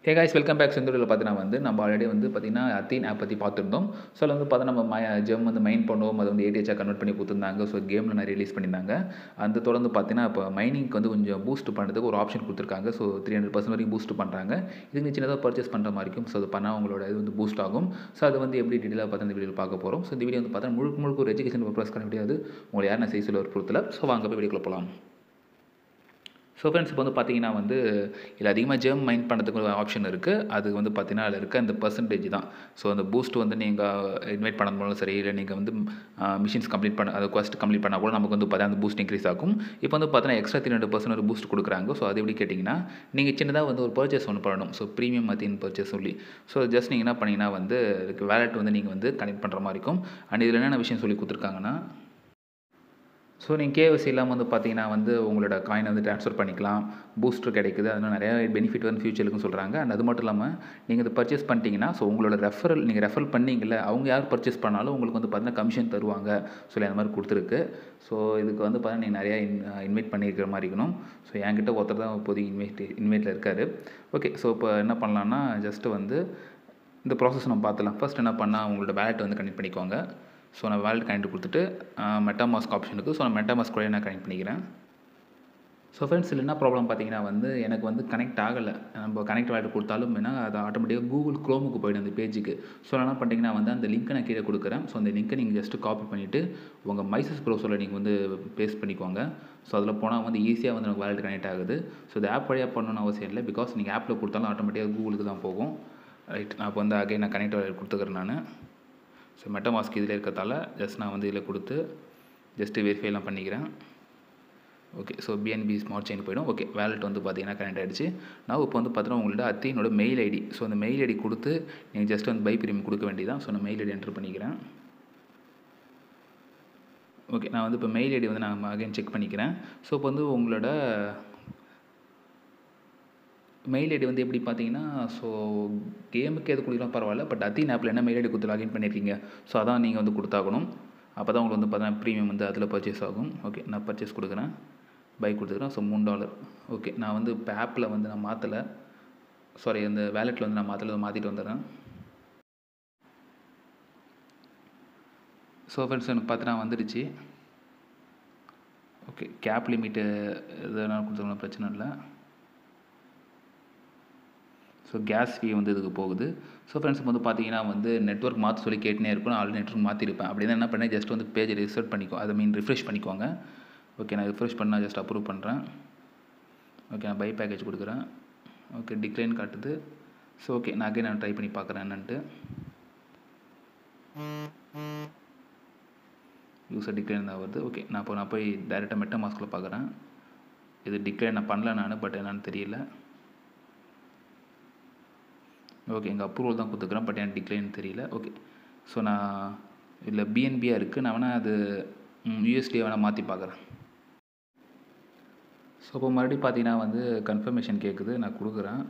ஹே guys welcome back செந்தூரில் பார்த்தீங்கன்னா வந்து நம்ம ஆல்ரெடி வந்து பார்த்தீங்கன்னா அத்தீன் ஆப் பற்றி பார்த்துருந்தோம் ஸோ அதில் வந்து பார்த்தா நம்ம மய ஜெம் வந்து மைன் பண்ணுவோம் அதை வந்து ஏடிஹெச்சாக கன்வெர்ட் பண்ணி கொடுத்துருந்தாங்க ஸோ கேமில் நிறைய ரிலீஸ் பண்ணியிருந்தாங்க அந்த தொடர்ந்து பார்த்தீங்கன்னா இப்போ மைனிங்க்கு வந்து கொஞ்சம் பூஸ்ட் பண்ணுறதுக்கு ஒரு ஆப்ஷன் கொடுத்துருக்காங்க ஸோ த்ரீ ஹண்ட்ரட் பர்சன்ட் வரைக்கும் பூஸ்ட் பண்ணுறாங்க இதுக்கு சின்னதாக பர்ச்சேஸ் பண்ணுற மாதிரி இருக்கும் ஸோ அது பண்ணால் உங்களோட இது வந்து பூஸ்ட் ஆகும் ஸோ அது வந்து எப்படி டீட்டெயிலாக பார்த்து இந்த வீடியோவில் பார்க்க போகிறோம் ஸோ இந்த வீடியோ வந்து பார்த்தா முழுக்க முழுக்க ஒரு எஜுகேஷன் பர்பஸ்க்கான வீடியோ அது உங்களை யார் நான் செய்ய சொல்ல ஒரு பொறுத்தில் ஸோ வாங்க போய் வீடியோக்குள்ள போகலாம் ஸோ ஃப்ரெண்ட்ஸ் இப்போ வந்து பார்த்தீங்கன்னா வந்து இதில் அதிகமாக ஜெம் மைண்ட் பண்ணுறதுக்கு ஒரு ஆப்ஷன் இருக்குது அது வந்து பார்த்தீங்கன்னா அதில் இருக்க அந்த பர்சன்டேஜ் தான் ஸோ அந்த பூஸ்ட் வந்து நீங்கள் இன்வைட் பண்ண மூலம் சரி இல்லை நீங்கள் வந்து மிஷின்ஸ் கம்ப்ளீட் பண்ண அது கொஸ்ட் கம்ப்ளீட் பண்ணால் கூட நமக்கு வந்து பார்த்தீங்கன்னா அந்த பூஸ்ட் இன்க்ரீஸ் ஆகும் இப்போ வந்து பார்த்தீங்கன்னா எக்ஸ்ட்ரா த்ரீ ஹண்ட்ரட் பர்சன்ட் ஒரு பூஸ்ட் கொடுக்குறாங்க ஸோ அது எப்படி கேட்டிங்கன்னா நீங்கள் சின்னதாக வந்து ஒரு பர்ச்சேஸ் ஒன்று பண்ணணும் ஸோ ப்ரீமியம் மத்தியின் பர்ச்சேஸ் சொல்லி ஸோ ஜஸ்ட் நீங்கள் என்ன பண்ணிங்கன்னா வந்து இதுக்கு வேலெட் வந்து நீங்கள் வந்து கனெக்ட் பண்ணுற மாதிரி இருக்கும் அண்ட் இதில் என்னென்ன விஷயம் சொல்லி கொடுத்துருக்காங்கன்னா ஸோ நீங்கள் கேஎஸ்சி இல்லாமல் வந்து பார்த்தீங்கன்னா வந்து உங்களோட காயின் வந்து ட்ரான்ஸ்ஃபர் பண்ணிக்கலாம் பூஸ்டர் கிடைக்குது அதனால் நிறையா பெனிஃபிட் வந்து ஃபியூச்சருக்குன்னு சொல்கிறாங்க அண்ட் அது மட்டும் இல்லாமல் நீங்கள் இதை பர்ச்சேஸ் பண்ணிட்டீங்கன்னா ஸோ உங்களோட ரெஃபரல் நீங்கள் ரெஃபர் பண்ணீங்கல்ல அவங்க யார் பர்ச்சேஸ் பண்ணாலும் உங்களுக்கு வந்து பார்த்தீங்கன்னா கமிஷன் தருவாங்க சொல்லி அந்த மாதிரி கொடுத்துருக்கு ஸோ இதுக்கு வந்து பார்த்தீங்கன்னா நீங்கள் நிறையா இன் இன்வைட் பண்ணியிருக்கிற மாதிரி இருக்கணும் ஸோ என்கிட்ட ஒருத்தர் தான் இப்போதைக்கு இன்வைட் இன்வைட்டில் இருக்கார் ஓகே ஸோ இப்போ என்ன பண்ணலான்னா ஜஸ்ட்டு வந்து இந்த ப்ராசஸ் நம்ம பார்த்துலாம் ஃபர்ஸ்ட் என்ன பண்ணால் உங்களோட வேலெட் வந்து கனெக்ட் பண்ணிக்கோங்க ஸோ நான் வேலெட் கனெக்ட் கொடுத்துட்டு மெட்டாமாஸ்க் ஆப்ஷன் இருக்குது ஸோ நான் மெட்டாமாஸ்க் கூட நான் கனெக்ட் பண்ணிக்கிறேன் ஸோ ஃப்ரெண்ட்ஸ் இதில் என்ன ப்ராப்ளம் பார்த்தீங்கன்னா வந்து எனக்கு வந்து கனெக்ட் ஆகலை நம்ம கனெக்ட் வேலெட் கொடுத்தாலும் என்ன அது ஆட்டோமேட்டிக்காக கூகுள் க்ரோமுக்கு போய்டும் அந்த பேஜுக்கு ஸோ என்ன பண்ணிட்டீங்கன்னா வந்து அந்த லிங்க்கை நான் கீழே கொடுக்குறேன் ஸோ அந்த லிங்க்கை நீங்கள் ஜஸ்ட்டு காப்பி பண்ணிவிட்டு உங்கள் மைசஸ் ப்ரௌசரில் நீங்கள் வந்து பேஸ்ட் பண்ணிக்கோங்க ஸோ அதில் போனால் வந்து ஈஸியாக வந்து எனக்கு வேலெட் கனெக்ட் ஆகுது ஸோ இந்த ஆப் வழியாக பண்ணணும்னு அவசியம் இல்லை பிகாஸ் நீங்கள் ஆப்பில் கொடுத்தாலும் ஆட்டோமேட்டிக்காக கூகுளுக்கு தான் போகும் ரைட் நான் இப்போ வந்து அகைன் நான் கனெக்ட் வேலெட் கொடுத்துக்கிறேன் நான் ஸோ மெட்டமாஸ்க் இதில் இருக்கிறதால ஜஸ்ட் நான் வந்து இதில் கொடுத்து ஜஸ்ட்டு வெரிஃபைலாம் பண்ணிக்கிறேன் okay so BNB smart chain போயிடும் ஓகே வேலெட் வந்து பார்த்தீங்கன்னா கனெக்ட் ஆகிடுச்சு நான் இப்போ வந்து பார்த்தீங்கன்னா உங்கள்ட்ட அத்தியனோட மெயில் ஐடி ஸோ அந்த மெயில் ஐடி கொடுத்து நீங்கள் ஜஸ்ட் வந்து பை பிரீமியம் கொடுக்க வேண்டியதான் ஸோ நான் மெயில் ஐடி என்ட்ரு பண்ணிக்கிறேன் ஓகே நான் வந்து இப்போ மெயில் ஐடி வந்து நான் அகைன் செக் பண்ணிக்கிறேன் ஸோ இப்போ வந்து உங்களோட மெயில் ஐடி வந்து எப்படி பார்த்தீங்கன்னா ஸோ கேமுக்கு எது கொடுக்கலாம் பரவாயில்ல பட் அத்தீன் ஆப்பில் என்ன மெயில் ஐடி கொடுத்து லாகின் பண்ணியிருக்கீங்க ஸோ அதான் நீங்கள் வந்து கொடுத்தாகணும் அப்போ தான் உங்களுக்கு வந்து பார்த்தீங்கன்னா ப்ரீமியம் வந்து அதில் பர்ச்சேஸ் ஆகும் ஓகே நான் பர்ச்சேஸ் கொடுக்குறேன் பைக் கொடுத்துக்கிறேன் ஸோ மூணு டாலர் ஓகே நான் வந்து இப்போ ஆப்பில் வந்து நான் மாற்றலை சாரி அந்த வேலெட்டில் வந்து நான் மாற்றலை மாற்றிட்டு வந்துடுறேன் ஸோ ஃப்ரெண்ட்ஸ் எனக்கு பார்த்தீங்கன்னா வந்துடுச்சு ஓகே கேப் லிமிட்டு எதனால் கொடுத்துருக்கலாம் பிரச்சனை இல்லை ஸோ கேஸ் ஃபீ வந்து இதுக்கு போகுது ஸோ ஃப்ரெண்ட்ஸ் வந்து பார்த்தீங்கன்னா வந்து நெட்ஒர்க் மாற்ற சொல்லி கேட்டுனே இருக்கும் நான் ஆல்ரெடி நெட்ஒர்க் மாற்றிருப்பேன் அப்படி தான் என்ன பண்ணேன் ஜஸ்ட் வந்து பேஜை ரிசர்ட் பண்ணிக்கோ அதை மீன் ரிஃப்ரெஷ் பண்ணிக்கோங்க ஓகே நான் ரிஃப்ரெஷ் பண்ணால் ஜஸ்ட் அப்ரூவ் பண்ணுறேன் ஓகே நான் பை பேக்கேஜ் கொடுக்குறேன் ஓகே டிக்ளைன் காட்டுது ஸோ ஓகே நான் அகைன் நான் ட்ரை பண்ணி பார்க்குறேன் என்னன்ட்டு யூஸர் டிக்ளைன் தான் வருது ஓகே நான் இப்போ நான் போய் டைரெக்டாக மெட்ட மாஸ்கில் பார்க்குறேன் இது டிக்ளைன் நான் பண்ணல நான் பட் என்னன்னு தெரியல ஓகே எங்கள் அப்ரூவல் தான் கொடுத்துக்கிறேன் பட் எனக்கு டிக்ளைன் தெரியல ஓகே ஸோ நான் இதில் பிஎன்பியாக இருக்குது நான் வேணால் அது யூஎஸ்டியை வேணால் மாற்றி பார்க்குறேன் ஸோ இப்போ மறுபடியும் பார்த்தீங்கன்னா வந்து கன்ஃபர்மேஷன் கேட்குது நான் கொடுக்குறேன்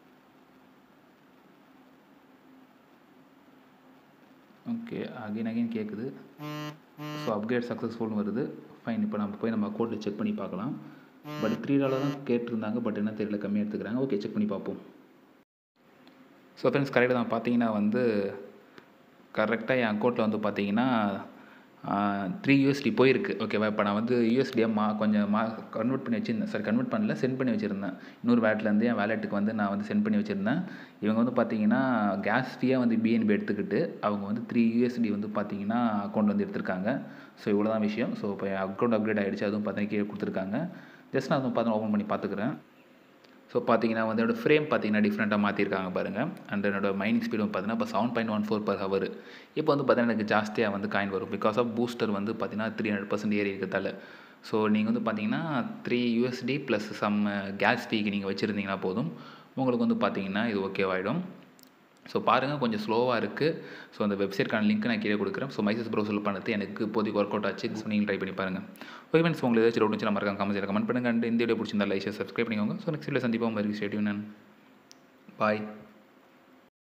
ஓகே அகைன் அகைன் கேட்குது ஸோ அப்கிரேட் சக்ஸஸ்ஃபுல்னு வருது ஃபைன் இப்போ நம்ம போய் நம்ம அக்கௌண்ட்டில் செக் பண்ணி பார்க்கலாம் பட் த்ரீ டாலர் தான் கேட்டிருந்தாங்க பட் என்ன தெரியல கம்மியாக எடுத்துக்கிறாங்க ஓகே செக் பண்ணி பார்ப்போம் ஸோ ஃப்ரெண்ட்ஸ் கரெக்டாக தான் பார்த்தீங்கன்னா வந்து கரெக்டாக என் அக்கௌண்ட்டில் வந்து பார்த்தீங்கன்னா த்ரீ யூஎஸ்டி போயிருக்கு ஓகேவா இப்போ நான் வந்து யூஎஸ்டியை மா கொஞ்சம் மா கன்வெர்ட் பண்ணி வச்சுருந்தேன் சாரி கன்வெர்ட் பண்ணல சென்ட் பண்ணி வச்சுருந்தேன் இன்னொரு வேலெட்லேருந்து என் வேலெட்டுக்கு வந்து நான் வந்து சென்ட் பண்ணி வச்சுருந்தேன் இவங்க வந்து பார்த்தீங்கன்னா கேஸ் ஃபீயாக வந்து பிஎன்பி எடுத்துக்கிட்டு அவங்க வந்து த்ரீ யூஎஸ்டி வந்து பார்த்தீங்கன்னா அக்கௌண்ட் வந்து எடுத்திருக்காங்க ஸோ இவ்வளோ தான் விஷயம் ஸோ இப்போ என் அக்கௌண்ட் அப்கிரேட் ஆகிடுச்சு அதுவும் பார்த்தீங்கன்னா கீழே கொடுத்துருக்காங்க ஜஸ்ட் நான் அதுவும் பார்த்து ஓப்பன் பண்ணி பார்த்துக்கிறேன் ஸோ பார்த்தீங்கன்னா வந்து என்னோடய ஃப்ரேம் பார்த்தீங்கன்னா டிஃப்ரெண்ட்டாக மாற்றிருக்காங்க பாருங்கள் அண்ட் என்னோட மைனிங் ஸ்பீடும் பார்த்தீங்கன்னா இப்போ seven point one four per hour இப்போ வந்து பார்த்தீங்கன்னா எனக்கு ஜாஸ்தியாக வந்து காயின் வரும் பிகாஸ் ஆஃப் பூஸ்டர் வந்து பார்த்தீங்கன்னா த்ரீ ஹண்ட்ரட் பர்சன்ட் ஏறி இருக்கிறதால ஸோ நீங்கள் வந்து பார்த்தீங்கன்னா three USDT plus some gas ஃபீக்கு நீங்கள் வச்சுருந்தீங்கன்னா போதும் உங்களுக்கு வந்து பார்த்தீங்கன்னா இது ஓகேவாயிடும் ஸோ பாருங்கள் கொஞ்சம் ஸ்லோவாக இருக்குது ஸோ அந்த வெப்சைட்கான லிங்க் நான் கீழே கொடுக்குறேன் ஸோ மைசஸ் ப்ரௌசரில் பண்ணுறது எனக்கு இப்போதைக்கு ஒர்க் அவுட் ஆச்சு ஸோ நீங்கள் ட்ரை பண்ணி பாருங்கள் ஓகே ஃப்ரெண்ட்ஸ் உங்களுக்கு ஏதாச்சும் டவுட் நம்ம இருக்காங்க கமெண்ட்ஸில் கமெண்ட் பண்ணுங்கள் அண்ட் இந்த வீடியோ பிடிச்சிருந்தா லைக் சப்ஸ்கிரைப் பண்ணிக்கோங்க ஸோ நெக்ஸ்ட் வீடியோ சந்திப்போம் மறுபடியும் ஸ்டேடியூன் பாய்